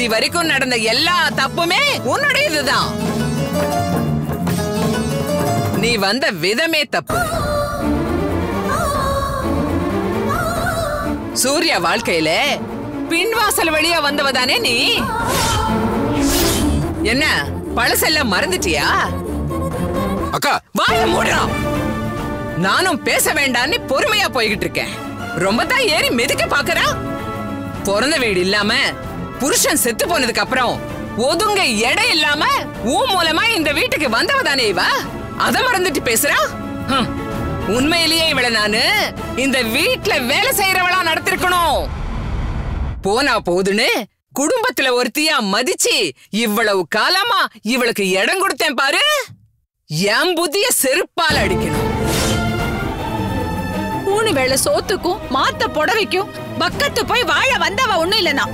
இது வரைக்கும் நடந்த எல்லா தப்புமே உன்னுடையதுதான் நீ வந்த விதமே தப்பு சூர்யா வாழ்க்கையில பின்வாசல் வழியா வந்தவதானே நீ என்ன பழசெல்லாம் மறந்துட்டியா அக்கா வாய மூடுறான் நானும் பேச வேண்டான்னு பொறுமையா போய்கிட்டு இருக்கேன் ரொம்ப தான் ஏறி மிதிக்க பாக்குறா பிறந்த வீடு இல்லாம புருஷன் செத்து போனதுக்கு அப்புறம் ஒதுங்க இடம் இல்லாம ஊ மூலமா இந்த வீட்டுக்கு வந்தவ தானே இவ அத மறந்துட்டு பேசுறா ஹம். உண்மையிலேயே இவள நானு இந்த வீட்ல வேலை செய்யறவளா நடத்திருக்கணும் போனா போதுன்னு குடும்பத்துல ஒருத்தியா மதிச்சு இவ்வளவு காலமா இவளுக்கு இடம் கொடுத்தேன் பாரு என் புத்திய செருப்பால் அடிக்கணும் மூணு வேளை சோத்துக்கும் மாத்த புடவைக்கும் பக்கத்து போய் வாழ வந்தவ ஒண்ணும் இல்லனா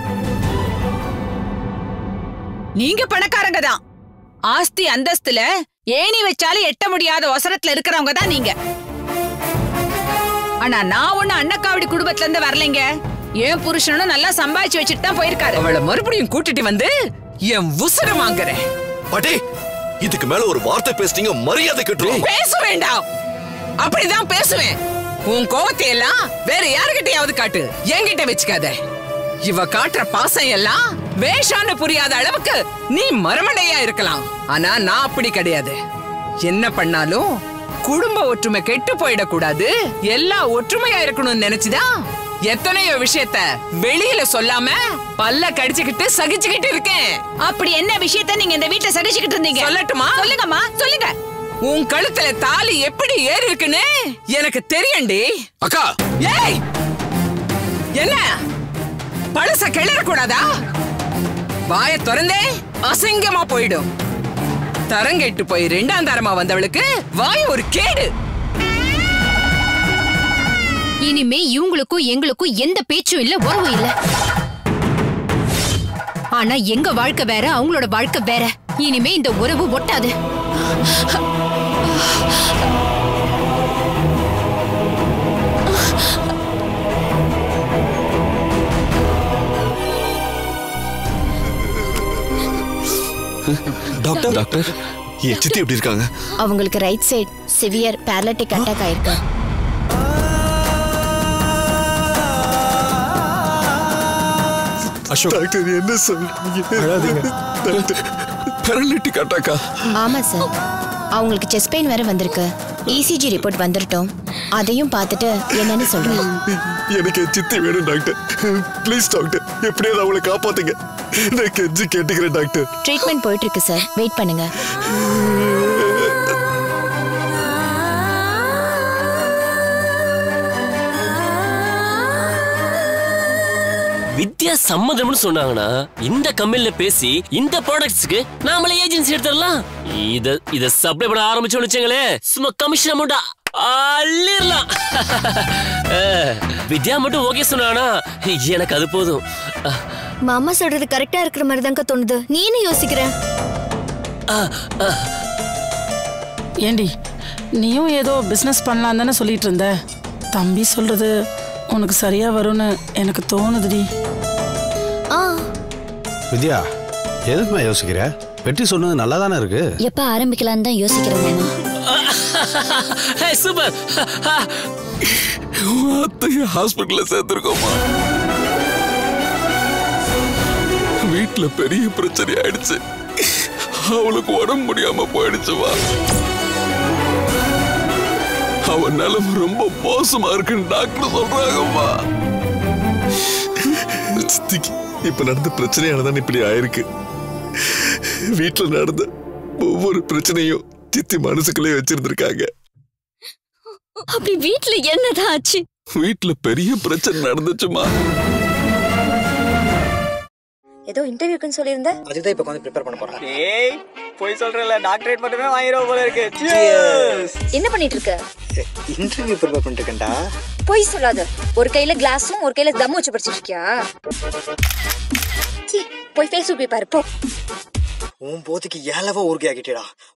நீங்க பணக்காரங்க தான் ஆஸ்தி அந்தஸ்துல ஏணி வச்சாலும் எட்ட முடியாத ஒசரத்துல இருக்கிறவங்க தான் நீங்க ஆனா நான் ஒண்ணு அன்னக்காவடி குடும்பத்துல இருந்து வரலைங்க என் புருஷனும் நல்லா சம்பாதிச்சு வச்சுட்டு தான் போயிருக்காரு அவளை மறுபடியும் கூட்டிட்டு வந்து என் உசுர வாங்குறேன் பாட்டி இதுக்கு மேல ஒரு வார்த்தை பேசுனீங்க மரியாதை கட்டுரும் பேச வேண்டாம் அப்படிதான் பேசுவேன் உன் கோவத்தை எல்லாம் வேற யாருகிட்டயாவது காட்டு என்கிட்ட வச்சுக்காத இவ காட்டுற பாசம் எல்லாம் வேஷான்னு புரியாத அளவுக்கு நீ மரமண்டையா இருக்கலாம் ஆனா நான் அப்படி கிடையாது என்ன பண்ணாலும் குடும்ப ஒற்றுமை கெட்டு போயிடக்கூடாது எல்லாம் ஒற்றுமையா இருக்கணும்னு நினைச்சுதான் எத்தனையோ விஷயத்த வெளியில சொல்லாம பல்ல கடிச்சுக்கிட்டு சகிச்சுக்கிட்டு இருக்கேன் அப்படி என்ன விஷயத்த நீங்க இந்த வீட்டுல சகிச்சுக்கிட்டு இருந்தீங்க சொல்லட்டுமா? சொல்லுங்கம்மா சொல்லுங்க உன் கழுத்துல தாலி எப்படி ஏறி இருக்குன்னு எனக்கு தெரியும்டி அக்கா ஏய் என்ன பழச கிளற கூடாதா வாய திறந்தே அசிங்கமா போயிடும் தரங்கெட்டு போய் ரெண்டாம் தரமா வந்தவளுக்கு வாய் ஒரு கேடு இனிமே இவங்களுக்கும் எங்களுக்கும் எந்த பேச்சும் இல்ல உறவும் இல்ல ஆனா எங்க வாழ்க்கை வேற அவங்களோட வாழ்க்கை வேற இனிமே இந்த உறவு ஒட்டாது டாக்டர் டாக்டர் என் சித்தி எப்படி இருக்காங்க அவங்களுக்கு right side severe paralytic attack ஆயிருக்கு அசோக் டாக்டர் என்ன சொல்றீங்க டாக்டர் பேரலிட்டிக் அட்டாக்கா ஆமா சார் அவங்களுக்கு செஸ்ட் பெயின் வேற வந்திருக்கு இசிஜி ரிப்போர்ட் வந்துடட்டும் அதையும் பார்த்துட்டு என்னன்னு சொல்றேன் எனக்கு என் சித்தி வேணும் டாக்டர் ப்ளீஸ் டாக்டர் எப்படியாவது அவளை காப்பாத்துங்க நான் கெஞ்சி கேட்டுக்கிறேன் டாக்டர் ட்ரீட்மெண்ட் போயிட்டு இருக்கு சார் வெயிட் பண்ணுங்க வித்யா சம்மதம்னு சொன்னாங்கன்னா இந்த கம்பெனில பேசி இந்த ப்ராடக்ட்ஸ்க்கு நாமளே ஏஜென்சி எடுத்துடலாம் இத இத சப்ளை பண்ண ஆரம்பிச்சோம்னு வச்சுங்களே சும்மா கமிஷன் அமௌண்ட் அள்ளிடலாம் அஹ், வித்யா மட்டும் ஓகே சொன்னானா எனக்கு அது போதும் அஹ், மாமா சொல்றது கரெக்டா இருக்கிற மாதிரி தாங்க தோணுது நீ என்ன யோசிக்கிற ஏண்டி நீயும் ஏதோ பிஸ்னஸ் பண்ணலாம் தானே சொல்லிட்டு இருந்த தம்பி சொல்றது உனக்கு சரியா வரும்னு எனக்கு தோணுதுடி ஆ வித்யா எதுக்குமா யோசிக்கிற வெற்றி சொன்னது நல்லா தானே இருக்கு எப்ப ஆரம்பிக்கலாம்னு தான் யோசிக்கிறேன் மாமா ஹே, சூப்பர் அத்தைய ஹாஸ்பிட்டல்ல சேர்த்திருக்கோமா வீட்டுல பெரிய பிரச்சனை ஆயிடுச்சு அவளுக்கு உடம்பு முடியாம போயிடுச்சுவா அவ நிலைமை ரொம்ப மோசமா இருக்குன்னு டாக்டர் சொல்றாங்கம்மா சித்திக்கு இப்ப நடந்த பிரச்சனையானதான் இப்படி ஆயிருக்கு வீட்டுல நடந்த ஒவ்வொரு பிரச்சனையும் சித்தி மனசுக்குள்ளே வச்சிருந்திருக்காங்க அப்படி வீட்ல என்னதான் ஆச்சு வீட்டுல பெரிய பிரச்சனை நடந்துச்சுமா ஏதோ இன்டர்வியூக்குன்னு சொல்லியிருந்த அதுதான் இப்ப வந்து ப்ரிப்பேர் பண்ண போறேன் ஏய் போய் சொல்றேன்ல டாக்டரேட் மட்டுமே வாங்கிடுவோம் போல இருக்கு Cheers. என்ன பண்ணிட்டு இருக்க இன்டர்வியூ ப்ரிப்பேர் பண்ணிட்டு இருக்கேன்டா பொய் சொல்லாத ஒரு கையில கிளாஸும் ஒரு கையில தம் வச்சு படிச்சிட்டு இருக்கியா சீ, போய் ஃபேஸ்புக் போய் பாரு போ உன் போதுக்கு ஏழவா ஊருக்கு ஆகிட்டேடா